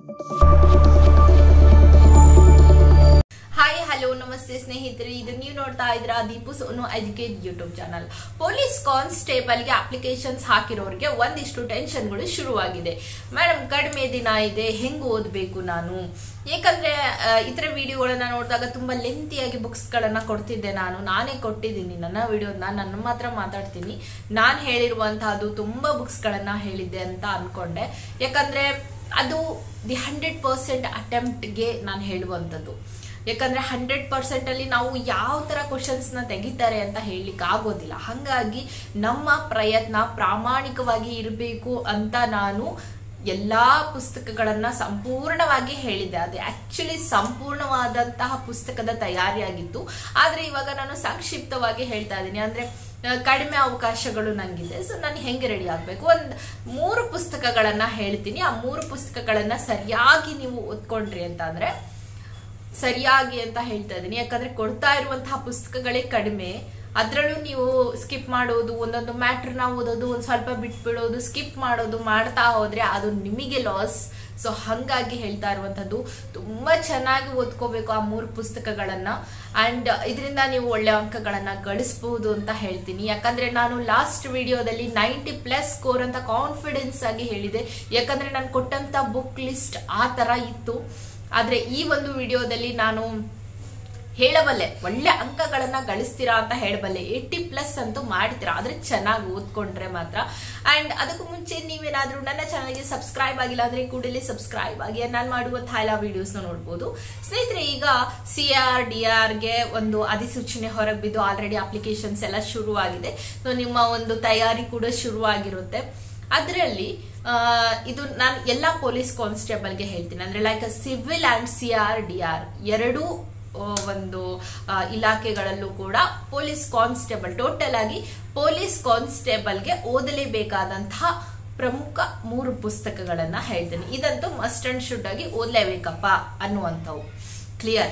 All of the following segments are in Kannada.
ಹಾಯ್ ಹಲೋ ನಮಸ್ತೆ ಸ್ನೇಹಿತರೆ ಇದು ನೀವು ನೋಡ್ತಾ ಇದ್ರ Deepu Sonu educate YouTube channel police ಕಾನ್ಸ್ಟೇಬಲ್ಗೆ ಅಪ್ಲಿಕೇಶನ್ಸ್ ಹಾಕಿರೋರಿಗೆ ಒಂದಿಷ್ಟು ಟೆನ್ಷನ್ಗಳು ಶುರುವಾಗಿದೆ ಮೇಡಮ್ ಕಡಿಮೆ ದಿನ ಇದೆ ಹೆಂಗ್ ಓದಬೇಕು ನಾನು ಯಾಕಂದ್ರೆ ಆ, ಇತರ ವಿಡಿಯೋಗಳನ್ನ ನೋಡಿದಾಗ ತುಂಬಾ ಲೆಂತಿಯಾಗಿ ಬುಕ್ಸ್ಗಳನ್ನ ಕೊಡ್ತಿದ್ದೆ ನಾನು ನಾನೇ ಕೊಟ್ಟಿದ್ದೀನಿ ನನ್ನ ವಿಡಿಯೋನ ನನ್ನ ಮಾತ್ರ ಮಾತಾಡ್ತೀನಿ ನಾನು ಹೇಳಿರುವಂತಹದ್ದು ತುಂಬಾ ಬುಕ್ಸ್ಗಳನ್ನ ಹೇಳಿದ್ದೆ ಅಂತ ಅನ್ಕೊಂಡೆ ಯಾಕಂದ್ರೆ ಅದು ದಿ ಹಂಡ್ರೆಡ್ ಪರ್ಸೆಂಟ್ ಅಟೆಂಪ್ಟ್ಗೆ ನಾನು ಹೇಳುವಂಥದ್ದು ಯಾಕಂದ್ರೆ ಹಂಡ್ರೆಡ್ ಪರ್ಸೆಂಟ್ ಅಲ್ಲಿ ನಾವು ಯಾವ ತರ ಕ್ವಶನ್ಸ್ ನ ತೆಗಿತಾರೆ ಅಂತ ಹೇಳಲಿಕ್ಕೆ ಆಗೋದಿಲ್ಲ ಹಾಗಾಗಿ ನಮ್ಮ ಪ್ರಯತ್ನ ಪ್ರಾಮಾಣಿಕವಾಗಿ ಇರಬೇಕು ಅಂತ ನಾನು ಎಲ್ಲಾ ಪುಸ್ತಕಗಳನ್ನ ಸಂಪೂರ್ಣವಾಗಿ ಹೇಳಿದ್ದೆ ಅದು ಆಕ್ಚುಲಿ ಸಂಪೂರ್ಣವಾದಂತಹ ಪುಸ್ತಕದ ತಯಾರಿಯಾಗಿತ್ತು ಆದ್ರೆ ಇವಾಗ ನಾನು ಸಂಕ್ಷಿಪ್ತವಾಗಿ ಹೇಳ್ತಾ ಇದ್ದೀನಿ ಅಂದ್ರೆ ಆ, ಕಡಿಮೆ ಅವಕಾಶಗಳು ನಂಗಿದೆ ಸೊ ನಾನು ಹೆಂಗೆ ರೆಡಿ ಆಗ್ಬೇಕು ಒಂದ್ ಮೂರು ಪುಸ್ತಕಗಳನ್ನ ಹೇಳ್ತೀನಿ ಆ ಮೂರು ಪುಸ್ತಕಗಳನ್ನ ಸರಿಯಾಗಿ ನೀವು ಓದ್ಕೊಂಡ್ರಿ ಅಂತ ಅಂದ್ರೆ ಸರಿಯಾಗಿ ಅಂತ ಹೇಳ್ತಾ ಇದ್ದೀನಿ ಯಾಕಂದ್ರೆ ಕೊಡ್ತಾ ಇರುವಂತಹ ಪುಸ್ತಕಗಳೇ ಕಡಿಮೆ ಅದ್ರಲ್ಲೂ ನೀವು ಸ್ಕಿಪ್ ಮಾಡೋದು ಒಂದೊಂದು ಮ್ಯಾಟ್ರನ್ನ ಓದೋದು ಒಂದ್ ಸ್ವಲ್ಪ ಬಿಟ್ಬಿಡೋದು ಸ್ಕಿಪ್ ಮಾಡೋದು ಮಾಡ್ತಾ ಹೋದ್ರೆ ಅದು ನಿಮಗೆ ಲಾಸ್ ಸೊ ಹಂಗಾಗಿ ಹೇಳ್ತಾ ಇರುವಂತದ್ದು ತುಂಬಾ ಚೆನ್ನಾಗಿ ಓದ್ಕೋಬೇಕು ಆ ಮೂರು ಪುಸ್ತಕಗಳನ್ನ ಅಂಡ್ ಇದರಿಂದ ನೀವು ಒಳ್ಳೆ ಅಂಕಗಳನ್ನ ಗಳಿಸಬಹುದು ಅಂತ ಹೇಳ್ತೀನಿ ಯಾಕಂದ್ರೆ ನಾನು ಲಾಸ್ಟ್ ವಿಡಿಯೋದಲ್ಲಿ ನೈಂಟಿ ಪ್ಲಸ್ ಸ್ಕೋರ್ ಅಂತ ಕಾನ್ಫಿಡೆನ್ಸ್ ಆಗಿ ಹೇಳಿದೆ ಯಾಕಂದ್ರೆ ನಾನು ಕೊಟ್ಟಂತ ಬುಕ್ ಲಿಸ್ಟ್ ಆ ತರ ಇತ್ತು ಆದ್ರೆ ಈ ಒಂದು ವಿಡಿಯೋದಲ್ಲಿ ನಾನು ಹೇಳಬಲ್ಲೆ ಒಳ್ಳೆ ಅಂಕಗಳನ್ನ ಗಳಿಸ್ತೀರಾ ಅಂತ ಹೇಳಬಲ್ಲೆ ಏಯ್ಟಿ ಪ್ಲಸ್ ಅಂತೂ ಮಾಡ್ತೀರಾ ಆದ್ರೆ ಚೆನ್ನಾಗಿ ಓದ್ಕೊಂಡ್ರೆ ಮಾತ್ರ ಅಂಡ್ ಅದಕ್ಕೂ ಮುಂಚೆ ನೀವೇನಾದ್ರೂ ನನ್ನ ಚಾನಲ್ಗೆ ಸಬ್ಸ್ಕ್ರೈಬ್ ಆಗಿಲ್ಲ ಅಂದ್ರೆ ಕೂಡಲೇ ಸಬ್ಸ್ಕ್ರೈಬ್ ಆಗಿ ನಾನು ಮಾಡುವಂತಹ ಎಲ್ಲ ವಿಡಿಯೋಸ್ ನೋಡ್ಬೋದು ಸ್ನೇಹಿತರೆ ಈಗ ಸಿ ಆರ್ ಡಿ ಆರ್ಗೆ ಒಂದು ಅಧಿಸೂಚನೆ ಹೊರಗೆ ಬಿದ್ದು ಆಲ್ರೆಡಿ ಅಪ್ಲಿಕೇಶನ್ಸ್ ಎಲ್ಲ ಶುರುವಾಗಿದೆ ಸೊ ನಿಮ್ಮ ಒಂದು ತಯಾರಿ ಕೂಡ ಶುರುವಾಗಿರುತ್ತೆ ಅದರಲ್ಲಿ ಇದು ನಾನು ಎಲ್ಲ ಪೊಲೀಸ್ ಕಾನ್ಸ್ಟೇಬಲ್ಗೆ ಹೇಳ್ತೀನಿ ಅಂದ್ರೆ like civil and C R D R ಎರಡೂ ಆ, ಒಂದು ಆ, ಇಲಾಖೆಗಳಲ್ಲೂ ಕೂಡ ಪೊಲೀಸ್ ಕಾನ್ಸ್ಟೇಬಲ್ ಟೋಟಲ್ ಆಗಿ ಪೊಲೀಸ್ ಕಾನ್ಸ್ಟೇಬಲ್ಗೆ ಓದಲೇಬೇಕಾದಂತಹ ಪ್ರಮುಖ ಮೂರು ಪುಸ್ತಕಗಳನ್ನ ಹೇಳ್ತೀನಿ ಇದಂತೂ ಮಸ್ಟ್ ಅಂಡ್ ಶುಡ್ ಆಗಿ ಓದಲೇಬೇಕಪ್ಪ ಅನ್ನುವಂಥವು ಕ್ಲಿಯರ್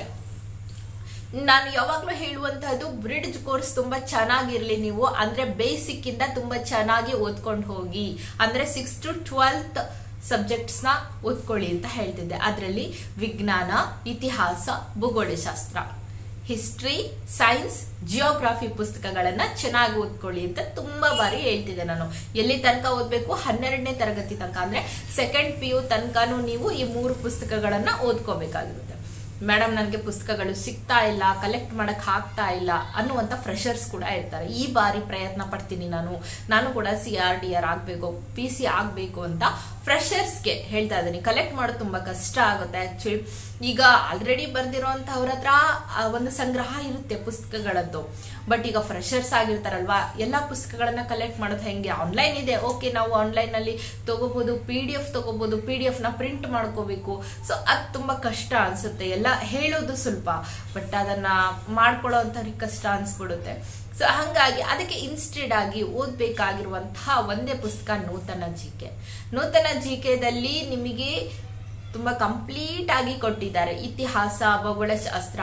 ನಾನು ಯಾವಾಗ್ಲೂ ಹೇಳುವಂತಹದ್ದು ಬ್ರಿಡ್ಜ್ ಕೋರ್ಸ್ ತುಂಬಾ ಚೆನ್ನಾಗಿರ್ಲಿ ನೀವು ಅಂದ್ರೆ ಬೇಸಿಕ್ ಇಂದ ತುಂಬಾ ಚೆನ್ನಾಗಿ ಓದ್ಕೊಂಡು ಹೋಗಿ ಅಂದ್ರೆ ಸಿಕ್ಸ್ ಟು ಟ್ವೆಲ್ತ್ ಸಬ್ಜೆಕ್ಟ್ಸ್ ನ ಓದ್ಕೊಳ್ಳಿ ಅಂತ ಹೇಳ್ತಿದ್ದೆ ಅದರಲ್ಲಿ ವಿಜ್ಞಾನ ಇತಿಹಾಸ ಭೂಗೋಳಶಾಸ್ತ್ರ ಹಿಸ್ಟ್ರಿ ಸೈನ್ಸ್ ಜಿಯೋಗ್ರಫಿ ಪುಸ್ತಕಗಳನ್ನ ಚೆನ್ನಾಗಿ ಓದ್ಕೊಳ್ಳಿ ಅಂತ ತುಂಬಾ ಬಾರಿ ಹೇಳ್ತಿದ್ದೆ ನಾನು ಎಲ್ಲಿ ತನಕ ಓದ್ಬೇಕು ಹನ್ನೆರಡನೇ ತರಗತಿ ತನಕ ಅಂದ್ರೆ ಸೆಕೆಂಡ್ ಪಿ ಯು ತನಕನೂ ನೀವು ಈ ಮೂರು ಪುಸ್ತಕಗಳನ್ನ ಓದ್ಕೋಬೇಕಾಗಿರುತ್ತೆ ಮೇಡಮ್ ನನಗೆ ಪುಸ್ತಕಗಳು ಸಿಗ್ತಾ ಇಲ್ಲ ಕಲೆಕ್ಟ್ ಮಾಡಕ್ ಆಗ್ತಾ ಇಲ್ಲ ಅನ್ನುವಂತ ಫ್ರೆಷರ್ಸ್ ಕೂಡ ಇರ್ತಾರೆ ಈ ಬಾರಿ ಪ್ರಯತ್ನ ಪಡ್ತೀನಿ ನಾನು ನಾನು ಕೂಡ ಸಿ ಆರ್ ಡಿ ಆರ್ ಆಗ್ಬೇಕು ಪಿ ಸಿ ಆಗ್ಬೇಕು ಅಂತ ಫ್ರೆಷರ್ಸ್ಗೆ ಹೇಳ್ತಾ ಇದ್ದೀನಿ ಕಲೆಕ್ಟ್ ಮಾಡೋದು ತುಂಬಾ ಕಷ್ಟ ಆಗುತ್ತೆ ಆಕ್ಚುಲಿ ಈಗ ಆಲ್ರೆಡಿ ಬರ್ದಿರೋಂಥವ್ರ ಹತ್ರ ಆ ಒಂದು ಸಂಗ್ರಹ ಇರುತ್ತೆ ಪುಸ್ತಕಗಳದ್ದು ಬಟ್ ಈಗ ಫ್ರೆಷರ್ಸ್ ಆಗಿರ್ತಾರಲ್ವಾ ಎಲ್ಲಾ ಪುಸ್ತಕಗಳನ್ನ ಕಲೆಕ್ಟ್ ಮಾಡೋದು ಹೆಂಗೆ ಆನ್ಲೈನ್ ಇದೆ ಓಕೆ ನಾವು ಆನ್ಲೈನ್ ನಲ್ಲಿ ತಗೋಬಹುದು ಪಿ ಡಿ ಎಫ್ ತಗೋಬಹುದು ಪಿ ಡಿ ಎಫ್ ನ ಪ್ರಿಂಟ್ ಮಾಡ್ಕೋಬೇಕು ಸೊ ಅದು ತುಂಬಾ ಕಷ್ಟ ಅನ್ಸುತ್ತೆ ಎಲ್ಲ ಹೇಳೋದು ಸ್ವಲ್ಪ ಬಟ್ ಅದನ್ನ ಮಾಡ್ಕೊಳ್ಳೋ ಅಂಥವ್ರಿಗೆ ಕಷ್ಟ ಅನ್ಸ್ಬಿಡುತ್ತೆ ಸೊ ಹಂಗಾಗಿ ಅದಕ್ಕೆ ಇನ್ಸ್ಟೆಡ್ ಆಗಿ ಓದ್ಬೇಕಾಗಿರುವಂತಹ ಒಂದೇ ಪುಸ್ತಕ ನೂತನ ಜಿಕೆ ನೂತನ ಜಿಕೆದಲ್ಲಿ ನಿಮಗೆ ತುಂಬಾ ಕಂಪ್ಲೀಟ್ ಆಗಿ ಕೊಟ್ಟಿದ್ದಾರೆ ಇತಿಹಾಸ ಭೂಗೋಳಶಾಸ್ತ್ರ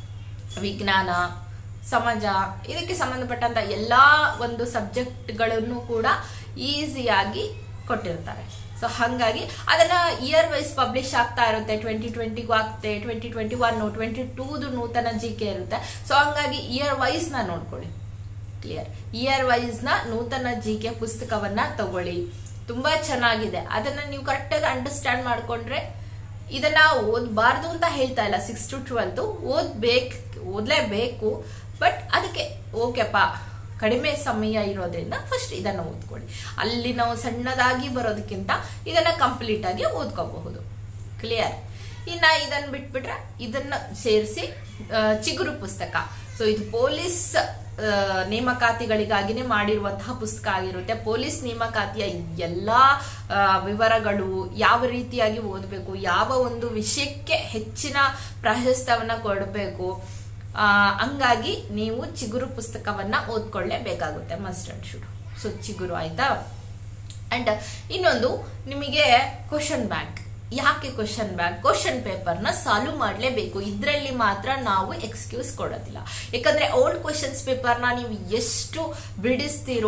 ವಿಜ್ಞಾನ ಸಮಾಜ ಇದಕ್ಕೆ ಸಂಬಂಧಪಟ್ಟಂತ ಎಲ್ಲಾ ಒಂದು ಸಬ್ಜೆಕ್ಟ್ಗಳನ್ನು ಕೂಡ ಈಸಿಯಾಗಿ ಕೊಟ್ಟಿರ್ತಾರೆ ಸೊ ಹಂಗಾಗಿ ಅದನ್ನ ಇಯರ್ ವೈಸ್ ಪಬ್ಲಿಷ್ ಆಗ್ತಾ ಇರುತ್ತೆ ಟ್ವೆಂಟಿ ಟ್ವೆಂಟಿಗೂ ಆಗ್ತೆ ಟ್ವೆಂಟಿ ಟ್ವೆಂಟಿ ಒನ್ ಟ್ವೆಂಟಿ ಟೂದು ನೂತನ ಜಿ ಕೆ ಇರುತ್ತೆ ಸೊ ಹಂಗಾಗಿ ಇಯರ್ ವೈಸ್ ನ ನೋಡ್ಕೊಳ್ಳಿ ಕ್ಲಿಯರ್ ಇಯರ್ ವೈಸ್ ನ ನೂತನ ಜಿ ಕೆ ಪುಸ್ತಕವನ್ನ ತಗೊಳ್ಳಿ ತುಂಬಾ ಚೆನ್ನಾಗಿದೆ ಅದನ್ನ ನೀವು ಕರೆಕ್ಟಾಗಿ ಅಂಡರ್ಸ್ಟ್ಯಾಂಡ್ ಮಾಡ್ಕೊಂಡ್ರೆ ಇದನ್ನ ಓದ್ಬಾರ್ದು ಅಂತ ಹೇಳ್ತಾ ಇಲ್ಲ ಸಿಕ್ಸ್ ಟು ಟ್ವೆಲ್ತ್ ಓದ್ಬೇಕು ಓದ್ಲೇಬೇಕು ಬಟ್ ಅದಕ್ಕೆ ಓಕೆಪ್ಪ ಕಡಿಮೆ ಸಮಯ ಇರೋದ್ರಿಂದ ಫಸ್ಟ್ ಇದನ್ನ ಓದ್ಕೊಳ್ಳಿ ಅಲ್ಲಿ ನಾವು ಸಣ್ಣದಾಗಿ ಬರೋದಕ್ಕಿಂತ ಇದನ್ನ ಕಂಪ್ಲೀಟ್ ಆಗಿ ಓದ್ಕೋಬಹುದು ಕ್ಲಿಯರ್ ಇನ್ನ ಇದನ್ನ ಬಿಟ್ಬಿಟ್ರೆ ಇದನ್ನ ಸೇರಿಸಿ ಚಿಗುರು ಪುಸ್ತಕ ಸೊ ಇದು ಪೊಲೀಸ್ ಆ, ನೇಮಕಾತಿಗಳಿಗಾಗಿನೇ ಮಾಡಿರುವಂತಹ ಪುಸ್ತಕ ಆಗಿರುತ್ತೆ ಪೊಲೀಸ್ ನೇಮಕಾತಿಯ ಎಲ್ಲಾ ಆ, ವಿವರಗಳು ಯಾವ ರೀತಿಯಾಗಿ ಓದಬೇಕು ಯಾವ ಒಂದು ವಿಷಯಕ್ಕೆ ಹೆಚ್ಚಿನ ಪ್ರಾಶಸ್ತ್ಯವನ್ನ ಕೊಡಬೇಕು ಆ, ಹಂಗಾಗಿ ನೀವು ಚಿಗುರು ಪುಸ್ತಕವನ್ನ ಓದ್ಕೊಳ್ಳೇಬೇಕಾಗುತ್ತೆ must and should so Chiguru ಆಯ್ತಾ ಅಂಡ್ ಇನ್ನೊಂದು ನಿಮಗೆ ಕ್ವಶನ್ ಬ್ಯಾಂಕ್ ಯಾಕೆ ಕ್ವಶನ್ ಬ್ಯಾಂಕ್ ಕ್ವಶನ್ ಪೇಪರ್ನ ಸಾಲ್ವ್ ಮಾಡಲೇಬೇಕು ಇದರಲ್ಲಿ ಮಾತ್ರ ನಾವು ಎಕ್ಸ್ಕ್ಯೂಸ್ ಕೊಡೋದಿಲ್ಲ ಯಾಕಂದ್ರೆ ಓಲ್ಡ್ ಕ್ವಶನ್ಸ್ ಪೇಪರ್ನ ನೀವು ಎಷ್ಟು ಬಿಡಿಸ್ತೀರೋ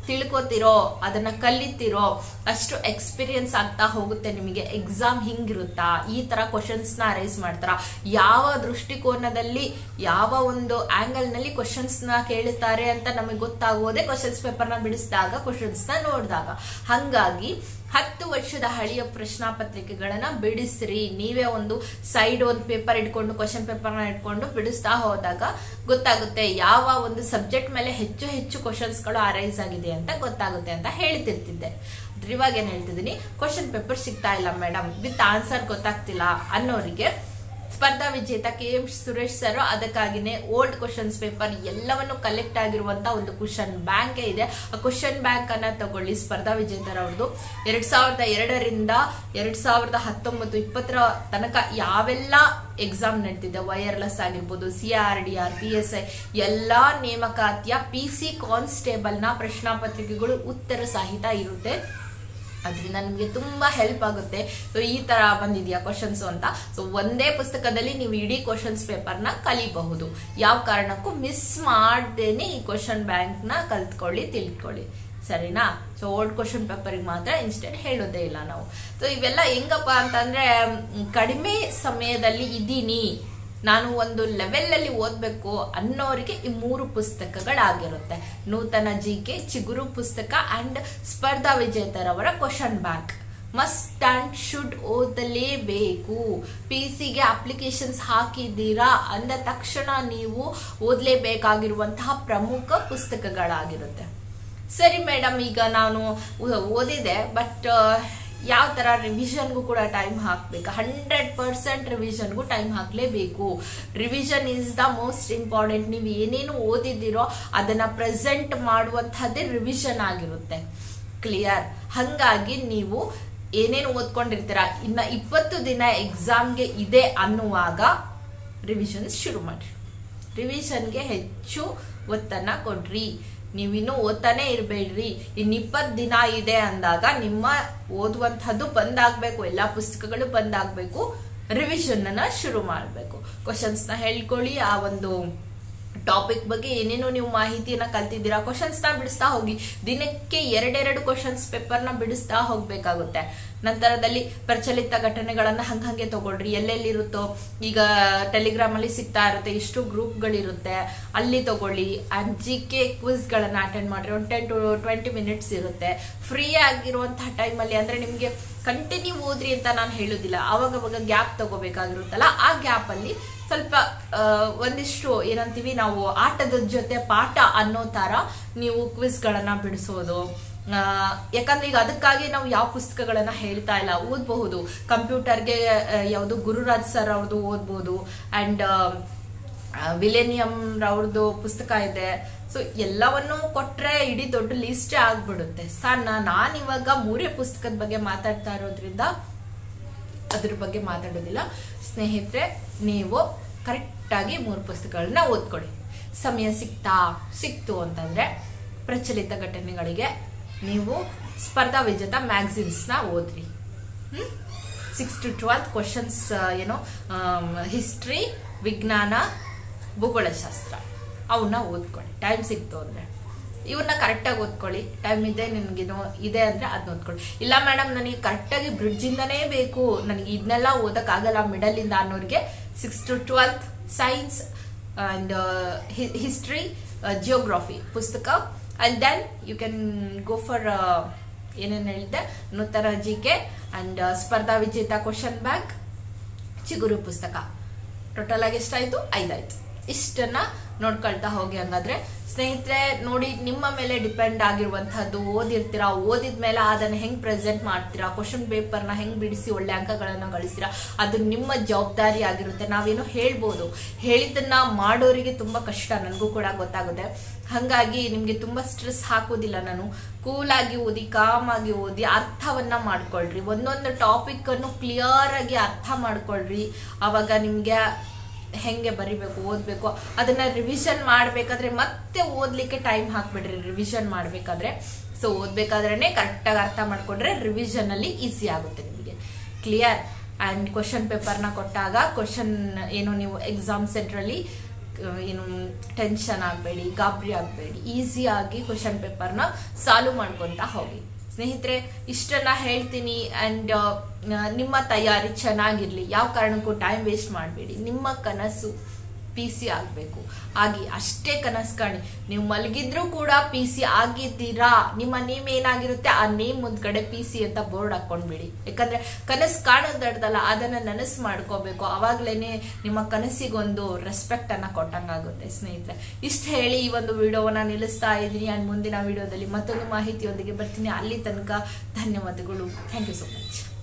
ತಿಳ್ಕೊತಿರೋ ಅದನ್ನ ಕಲಿತಿರೋ ಅಷ್ಟು ಎಕ್ಸ್ಪೀರಿಯನ್ಸ್ ಆಗ್ತಾ ಹೋಗುತ್ತೆ ನಿಮಗೆ ಎಕ್ಸಾಮ್ ಹಿಂಗಿರುತ್ತಾ ಈ ತರ ಕ್ವಶನ್ಸ್ ನ ಅರೈಸ್ ಮಾಡ್ತಾರ ಯಾವ ದೃಷ್ಟಿಕೋನದಲ್ಲಿ ಯಾವ ಒಂದು ಆಂಗಲ್ ನಲ್ಲಿ ಕ್ವಶನ್ಸ್ ನ ಕೇಳುತ್ತಾರೆ ಅಂತ ನಮಗೆ ಗೊತ್ತಾಗೋದೇ ಕ್ವಶನ್ಸ್ ಪೇಪರ್ ನ ಬಿಡಿಸಿದಾಗ ಕ್ವಶನ್ಸ್ ನ ನೋಡಿದಾಗ ಹಂಗಾಗಿ ಹತ್ತು ವರ್ಷದ ಹಳೆಯ ಪ್ರಶ್ನಾ ಪತ್ರಿಕೆಗಳನ್ನ ಬಿಡಿಸ್ರಿ ನೀವೇ ಒಂದು ಸೈಡ್ ಒಂದು ಪೇಪರ್ ಇಟ್ಕೊಂಡು ಕ್ವಶನ್ ಪೇಪರ್ನ ಇಟ್ಕೊಂಡು ಬಿಡಿಸ್ತಾ ಹೋದಾಗ ಗೊತ್ತಾಗುತ್ತೆ ಯಾವ ಒಂದು ಸಬ್ಜೆಕ್ಟ್ ಮೇಲೆ ಹೆಚ್ಚು ಹೆಚ್ಚು ಕ್ವಶನ್ಸ್ಗಳು ಅರೈಸ್ ಆಗಿದೆ ಅಂತ ಗೊತ್ತಾಗುತ್ತೆ ಅಂತ ಹೇಳ್ತಿರ್ತಿದ್ದೆ ಆದ್ರೆ ಇವಾಗ ಏನ್ ಹೇಳ್ತಿದ್ದೀನಿ ಕ್ವಶನ್ ಪೇಪರ್ ಸಿಗ್ತಾ ಇಲ್ಲ ಮೇಡಮ್ ವಿತ್ ಆನ್ಸರ್ ಗೊತ್ತಾಗ್ತಿಲ್ಲ ಅನ್ನೋರಿಗೆ Spardha Vijetha K M Suresh sir ಅದಕ್ಕಾಗಿನೇ ಓಲ್ಡ್ ಕ್ವಶನ್ಸ್ ಪೇಪರ್ ಎಲ್ಲವನ್ನು ಕಲೆಕ್ಟ್ ಆಗಿರುವಂತ ಒಂದು ಕ್ವಶನ್ ಬ್ಯಾಂಕ್ ಇದೆ ಆ ಕ್ವಶನ್ ಬ್ಯಾಂಕ್ ಅನ್ನ ತಗೊಳ್ಳಿ ಸ್ಪರ್ಧಾ ವಿಜೇತರವ್ರದ್ದು ಎರಡ್ ಸಾವಿರದ ಎರಡರಿಂದ ಎರಡ್ ಸಾವಿರದ ಹತ್ತೊಂಬತ್ತು ಇಪ್ಪತ್ತರ ತನಕ ಯಾವೆಲ್ಲ ಎಕ್ಸಾಮ್ ನಡೀತಿದೆ ವೈರ್ಲೆಸ್ ಆಗಿರ್ಬೋದು C R D R P S I ಎಲ್ಲಾ ನೇಮಕಾತಿಯ ಪಿ ಸಿ ಕಾನ್ಸ್ಟೇಬಲ್ ನ ಪ್ರಶ್ನಾ ಪತ್ರಿಕೆಗಳು ಉತ್ತರ ಸಹಿತ ಇರುತ್ತೆ ಅದರಿಂದ ನಿಮಗೆ ತುಂಬಾ ಹೆಲ್ಪ್ ಆಗುತ್ತೆ ಸೊ ಈ ತರ ಬಂದಿದ್ಯಾ ಕ್ವಶನ್ಸ್ ಅಂತ ಸೊ ಒಂದೇ ಪುಸ್ತಕದಲ್ಲಿ ನೀವು ಇಡೀ ಕ್ವಶನ್ಸ್ ಪೇಪರ್ನ ಕಲಿಬಹುದು ಯಾವ ಕಾರಣಕ್ಕೂ ಮಿಸ್ ಮಾಡ್ದೇನೆ ಈ ಕ್ವಶನ್ ಬ್ಯಾಂಕ್ ನ ಕಲ್ತ್ಕೊಳ್ಳಿ ತಿಳ್ಕೊಳ್ಳಿ ಸರಿನಾ ಸೊ ಓಲ್ಡ್ ಕ್ವಶನ್ ಪೇಪರ್ಗೆ ಮಾತ್ರ ಇನ್ಸ್ಟೆಂಟ್ ಹೇಳೋದೇ ಇಲ್ಲ ನಾವು ಸೊ ಇವೆಲ್ಲ ಹೆಂಗಪ್ಪ ಅಂತಂದ್ರೆ ಮ್, ಕಡಿಮೆ ಸಮಯದಲ್ಲಿ ಇದ್ದೀನಿ ನಾನು ಒಂದು ಲೆವೆಲ್ ಅಲ್ಲಿ ಓದ್ಬೇಕು ಅನ್ನೋರಿಗೆ ಈ ಮೂರು ಪುಸ್ತಕಗಳಾಗಿರುತ್ತೆ ನೂತನ ಜಿ ಕೆ ಚಿಗುರು ಪುಸ್ತಕ ಅಂಡ್ ಸ್ಪರ್ಧಾ ವಿಜೇತರವರ question bank must and should ಓದಲೇಬೇಕು ಪಿ ಸಿಗೆ ಅಪ್ಲಿಕೇಶನ್ಸ್ ಹಾಕಿದ್ದೀರಾ ಅಂದ ತಕ್ಷಣ ನೀವು ಓದಲೇಬೇಕಾಗಿರುವಂತಹ ಪ್ರಮುಖ ಪುಸ್ತಕಗಳಾಗಿರುತ್ತೆ ಸರಿ ಮೇಡಮ್ ಈಗ ನಾನು ಓ- ಓದಿದೆ ಬಟ್ ಯಾವ ತರ ರಿವಿಷನ್ಗೂ ಕೂಡ ಟೈಮ್ ಹಾಕ್ಬೇಕು ಹಂಡ್ರೆಡ್ ಪರ್ಸೆಂಟ್ ರಿವಿಷನ್ಗೂ ಟೈಮ್ ಹಾಕ್ಲೇಬೇಕು revision is the most important ನೀವು ಏನೇನು ಓದಿದ್ದೀರೋ ಅದನ್ನ ಪ್ರೆಸೆಂಟ್ ಮಾಡುವಂತಹದ್ದೇ ರಿವಿಷನ್ ಆಗಿರುತ್ತೆ ಕ್ಲಿಯರ್ ಹಂಗಾಗಿ ನೀವು ಏನೇನು ಓದ್ಕೊಂಡಿರ್ತೀರ ಇನ್ನ ಇಪ್ಪತ್ತು ದಿನ ಎಕ್ಸಾಮ್ಗೆ ಇದೆ ಅನ್ನುವಾಗ ರಿವಿಷನ್ ಶುರು ಮಾಡಿ ರಿವಿಷನ್ಗೆ ಹೆಚ್ಚು ಒತ್ತನ್ನ ಕೊಡ್ರಿ ನೀವಿನ್ನೂ ಓದ್ತಾನೆ ಇರಬೇಡ್ರಿ ಇನ್ ಇಪ್ಪತ್ತು ದಿನ ಇದೆ ಅಂದಾಗ ನಿಮ್ಮ ಓದುವಂತಹದ್ದು ಬಂದಾಗ್ಬೇಕು ಎಲ್ಲಾ ಪುಸ್ತಕಗಳು ಬಂದಾಗ್ಬೇಕು ರಿವಿಷನ್ ಅನ್ನ ಶುರು ಮಾಡಬೇಕು ಕ್ವಶನ್ಸ್ ನ ಹೇಳ್ಕೊಳ್ಳಿ ಆ ಒಂದು ಟಾಪಿಕ್ ಬಗ್ಗೆ ಏನೇನೋ ನೀವು ಮಾಹಿತಿಯನ್ನ ಕಲ್ತಿದ್ದೀರಾ ಕ್ವಶನ್ಸ್ ನ ಬಿಡಿಸ್ತಾ ಹೋಗಿ ದಿನಕ್ಕೆ ಎರಡೆರಡು ಕ್ವಶನ್ಸ್ ಪೇಪರ್ ನ ಬಿಡಿಸ್ತಾ ಹೋಗ್ಬೇಕಾಗುತ್ತೆ ನಂತರದಲ್ಲಿ ಪ್ರಚಲಿತ ಘಟನೆಗಳನ್ನ ಹಂಗಂಗೆ ತಗೊಳ್ರಿ ಎಲ್ಲೆಲ್ಲಿರುತ್ತೋ ಈಗ ಟೆಲಿಗ್ರಾಮ್ ಅಲ್ಲಿ ಸಿಗ್ತಾ ಇರುತ್ತೆ ಇಷ್ಟು ಗ್ರೂಪ್ಗಳಿರುತ್ತೆ ಅಲ್ಲಿ ತಗೊಳ್ಳಿ ಅಂಡ್ ಜಿ ಕೆ ಕ್ವಿಸ್ ಗಳನ್ನ ಅಟೆಂಡ್ ಮಾಡ್ರಿ ಒಂದು ಟೆನ್ ಟು ಟ್ವೆಂಟಿ ಮಿನಿಟ್ಸ್ ಇರುತ್ತೆ ಫ್ರೀ ಆಗಿರುವಂತಹ ಟೈಮಲ್ಲಿ ಅಂದ್ರೆ ನಿಮ್ಗೆ ಕಂಟಿನ್ಯೂ ಓದ್ರಿ ಅಂತ ನಾನು ಹೇಳೋದಿಲ್ಲ ಅವಾಗ ಅವಾಗ ಗ್ಯಾಪ್ ತಗೋಬೇಕಾಗಿರುತ್ತಲ್ಲ ಆ ಗ್ಯಾಪ್ ಅಲ್ಲಿ ಸ್ವಲ್ಪ ಆ, ಒಂದಿಷ್ಟು ಏನಂತೀವಿ ನಾವು ಆಟದ ಜೊತೆ ಪಾಠ ಅನ್ನೋ ತರ ನೀವು ಕ್ವಿಸ್ ಗಳನ್ನ ಬಿಡಿಸೋದು ಆ, ಯಾಕಂದ್ರೆ ಈಗ ಅದಕ್ಕಾಗಿ ನಾವು ಯಾವ ಪುಸ್ತಕಗಳನ್ನ ಹೇಳ್ತಾ ಇಲ್ಲ ಓದಬಹುದು ಕಂಪ್ಯೂಟರ್ಗೆ ಯಾವುದು ಗುರುರಾಜ್ ಸರ್ ಅವ್ರದ್ದು ಓದ್ಬೋದು ಅಂಡ್ ವಿಲೇನಿಯಂ ಅವ್ರದ್ದು ಪುಸ್ತಕ ಇದೆ ಸೊ ಎಲ್ಲವನ್ನು ಕೊಟ್ರೆ ಇಡೀ ದೊಡ್ಡ ಲಿಸ್ಟೇ ಆಗ್ಬಿಡುತ್ತೆ ಸಣ್ಣ ನಾನು ಇವಾಗ ಮೂರೇ ಪುಸ್ತಕದ ಬಗ್ಗೆ ಮಾತಾಡ್ತಾ ಇರೋದ್ರಿಂದ ಅದ್ರ ಬಗ್ಗೆ ಮಾತಾಡೋದಿಲ್ಲ ಸ್ನೇಹಿತರೆ ನೀವು ಕರೆಕ್ಟಾಗಿ ಮೂರು ಪುಸ್ತಕಗಳನ್ನ ಓದ್ಕೊಳ್ಳಿ ಸಮಯ ಸಿಕ್ತಾ ಸಿಕ್ತು ಅಂತಂದ್ರೆ ಪ್ರಚಲಿತ ಘಟನೆಗಳಿಗೆ ನೀವು ಸ್ಪರ್ಧಾ ವಿಜೇತ ಮ್ಯಾಗಝಿನ್ಸ್ನ ಓದ್ರಿ ಸಿಕ್ಸ್ ಟು ಟ್ವೆಲ್ತ್ ಕ್ವಶನ್ಸ್ ಏನೋ ಹಿಸ್ಟ್ರಿ ವಿಜ್ಞಾನ ಭೂಗೋಳಶಾಸ್ತ್ರ ಅವನ್ನ ಓದ್ಕೊಳ್ಳಿ ಟೈಮ್ ಸಿಕ್ತು ಅಂದ್ರೆ ಇವನ್ನ ಕರೆಕ್ಟಾಗಿ ಓದ್ಕೊಳ್ಳಿ ಟೈಮ್ ಇದೆ ನಿನ್ಗೇನೋ ಇದೆ ಅಂದ್ರೆ ಅದನ್ನ ಓದ್ಕೊಳ್ಳಿ ಇಲ್ಲ ಮೇಡಮ್ ನನಗೆ ಕರೆಕ್ಟಾಗಿ ಬ್ರಿಡ್ಜ್ ಇಂದನೇ ಬೇಕು ನನಗೆ ಇದನ್ನೆಲ್ಲ ಓದಕ್ಕಾಗಲ್ಲ ಮಿಡಲ್ ಇಂದ ಅನ್ನೋರಿಗೆ six to twelfth science and history geography ಪುಸ್ತಕ and then you can go for ಏನೇನು ಹೇಳಿದ್ದೆ ನೂತನ ಜಿ ಕೆ ಅಂಡ್ ಸ್ಪರ್ಧಾ ವಿಜೇತ ಕ್ವಶನ್ ಬ್ಯಾಂಕ್ ಚಿಗುರು ಪುಸ್ತಕ ಟೋಟಲ್ ಆಗಿ ಎಷ್ಟಾಯ್ತು ಐದಾಯ್ತು ಇಷ್ಟನ್ನ ನೋಡ್ಕೊಳ್ತಾ ಹೋಗಿ ಹಂಗಾದ್ರೆ ಸ್ನೇಹಿತರೆ ನೋಡಿ ನಿಮ್ಮ ಮೇಲೆ ಡಿಪೆಂಡ್ ಆಗಿರುವಂತಹದ್ದು ಓದಿರ್ತೀರಾ ಓದಿದ ಮೇಲೆ ಅದನ್ನ ಹೆಂಗ್ ಪ್ರೆಸೆಂಟ್ ಮಾಡ್ತೀರಾ ಕ್ವಶನ್ ಪೇಪರ್ನ ಹೆಂಗ್ ಬಿಡಿಸಿ ಒಳ್ಳೆ ಅಂಕಗಳನ್ನ ಗಳಿಸ್ತೀರಾ ಅದು ನಿಮ್ಮ ಜವಾಬ್ದಾರಿ ಆಗಿರುತ್ತೆ ನಾವೇನೋ ಹೇಳ್ಬೋದು ಹೇಳಿದ್ದನ್ನ ಮಾಡೋರಿಗೆ ತುಂಬಾ ಕಷ್ಟ ನನಗೂ ಕೂಡ ಗೊತ್ತಾಗುತ್ತೆ ಹಂಗಾಗಿ ನಿಮ್ಗೆ ತುಂಬಾ ಸ್ಟ್ರೆಸ್ ಹಾಕೋದಿಲ್ಲ ನಾನು ಕೂಲ್ ಆಗಿ ಓದಿ ಕಾಮ್ ಆಗಿ ಓದಿ ಅರ್ಥವನ್ನ ಮಾಡ್ಕೊಳ್ರಿ ಒಂದೊಂದು ಟಾಪಿಕ್ ಅನ್ನು ಕ್ಲಿಯರ್ ಆಗಿ ಅರ್ಥ ಮಾಡ್ಕೊಳ್ರಿ ಅವಾಗ ನಿಮ್ಗೆ ಹೆಂಗೆ ಬರಿಬೇಕು ಓದ್ಬೇಕು ಅದನ್ನ ರಿವಿಷನ್ ಮಾಡ್ಬೇಕಾದ್ರೆ ಮತ್ತೆ ಓದ್ಲಿಕ್ಕೆ ಟೈಮ್ ಹಾಕ್ಬಿಡ್ರಿ ರಿವಿಷನ್ ಮಾಡ್ಬೇಕಾದ್ರೆ ಸೊ ಓದ್ಬೇಕಾದ್ರೇನೆ ಕರೆಕ್ಟಾಗಿ ಅರ್ಥ ಮಾಡ್ಕೊಂಡ್ರೆ ರಿವಿಷನ್ ಅಲ್ಲಿ ಈಸಿ ಆಗುತ್ತೆ ನಿಮಗೆ ಕ್ಲಿಯರ್ ಅಂಡ್ ಕ್ವಶನ್ ಪೇಪರ್ನ ಕೊಟ್ಟಾಗ ಕ್ವಶನ್ ಏನು ನೀವು ಎಕ್ಸಾಮ್ ಸೆಂಟ್ರಲ್ಲಿ ಏನು ಟೆನ್ಷನ್ ಆಗಬೇಡಿ ಗಾಬರಿ ಆಗಬೇಡಿ ಈಸಿಯಾಗಿ ಕ್ವಶನ್ ಪೇಪರ್ನ ಸಾಲ್ವ್ ಮಾಡ್ಕೊತಾ ಹೋಗಿ ಸ್ನೇಹಿತರೆ ಇಷ್ಟನ್ನ ಹೇಳ್ತೀನಿ ಆ್ಯಂಡ್ ನಿಮ್ಮ ತಯಾರಿ ಚೆನ್ನಾಗಿರಲಿ ಯಾವ ಕಾರಣಕ್ಕೂ ಟೈಮ್ ವೇಸ್ಟ್ ಮಾಡಬೇಡಿ ನಿಮ್ಮ ಕನಸು ಪಿ ಸಿ ಆಗಬೇಕು ಆಗಿ ಅಷ್ಟೇ ಕನಸು ಕಾಣಿ ನೀವು ಮಲಗಿದ್ರೂ ಕೂಡ ಪಿ ಸಿ ಆಗಿದ್ದೀರಾ ನಿಮ್ಮ ನೇಮ್ ಏನಾಗಿರುತ್ತೆ ಆ ನೇಮ್ ಮುಂದ್ಗಡೆ ಪಿ ಸಿ ಅಂತ ಬೋರ್ಡ್ ಹಾಕೊಂಡ್ಬಿಡಿ ಯಾಕಂದ್ರೆ ಕನಸು ಕಾಣೋದು ದೊಡ್ಡದಲ್ಲ ಅದನ್ನ ನನಸು ಮಾಡ್ಕೋಬೇಕು ಅವಾಗ್ಲೇನೆ ನಿಮ್ಮ ಕನಸಿಗೊಂದು ರೆಸ್ಪೆಕ್ಟ್ ಅನ್ನ ಕೊಟ್ಟಂಗಾಗುತ್ತೆ ಸ್ನೇಹಿತರೆ ಇಷ್ಟು ಹೇಳಿ ಈ ಒಂದು ವಿಡಿಯೋವನ್ನ ನಿಲ್ಲಿಸ್ತಾ ಇದ್ದೀನಿ ಅಂಡ್ ಮುಂದಿನ ವಿಡಿಯೋದಲ್ಲಿ ಮತ್ತೊಂದು ಮಾಹಿತಿಯೊಂದಿಗೆ ಬರ್ತೀನಿ ಅಲ್ಲಿ ತನಕ ಧನ್ಯವಾದಗಳು ಥ್ಯಾಂಕ್ ಯು ಸೊ ಮಚ್